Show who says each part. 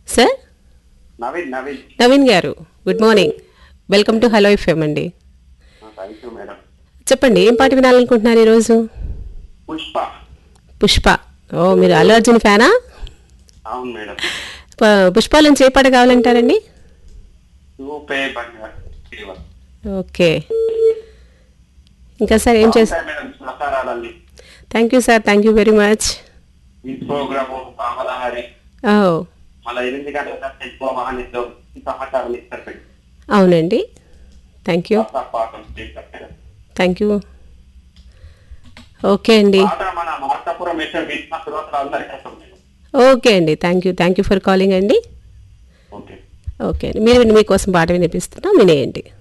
Speaker 1: Sir
Speaker 2: Naveen Naveen
Speaker 1: Naveen గారు good morning welcome to hello FM అండి
Speaker 2: thank you madam
Speaker 1: చెప్పండి ఏం పాట వినాలనుకుంటున్నారు ఈరోజు
Speaker 2: పుష్ప
Speaker 1: పుష్ప ఓ మీరు అల్లు అర్జున్ ఫ్యానా
Speaker 2: అవును మేడం
Speaker 1: ప- పుష్ప నుంచి ఏ పాట కావాలంటారండి
Speaker 2: చూపే బంగారు జీవ.
Speaker 1: ఓకే ఇంకా సార్ ఏం చేస్తారు
Speaker 2: బాగుంటాయి మేడం సహకారాలన్నీ
Speaker 1: thank you sir thank you very much
Speaker 2: ఈ ప్రోగ్రాము కామలహరి
Speaker 1: ఓ
Speaker 2: మళ్ళీ ఎనిమిది గంటల దాకా ఎక్కువ మహానితో సహకారం ఇస్తారు మేడం.
Speaker 1: అవునండి థ్యాంక్ యూ
Speaker 2: కొత్త పాఠం చేస్తారు మేడం.
Speaker 1: థ్యాంక్ యూ ఓకే అండి
Speaker 2: పాట మన మార్తాపురం ఎస్ఎం విశ్వ శ్రోతలు అందరికీ వస్తాం మేడం
Speaker 1: ఓకే అండి thank you thank you for calling అండి
Speaker 2: ఓకే
Speaker 1: ఓకే అండి మీరు మీకోసం పాట వినిపిస్తున్నాం వినేయండి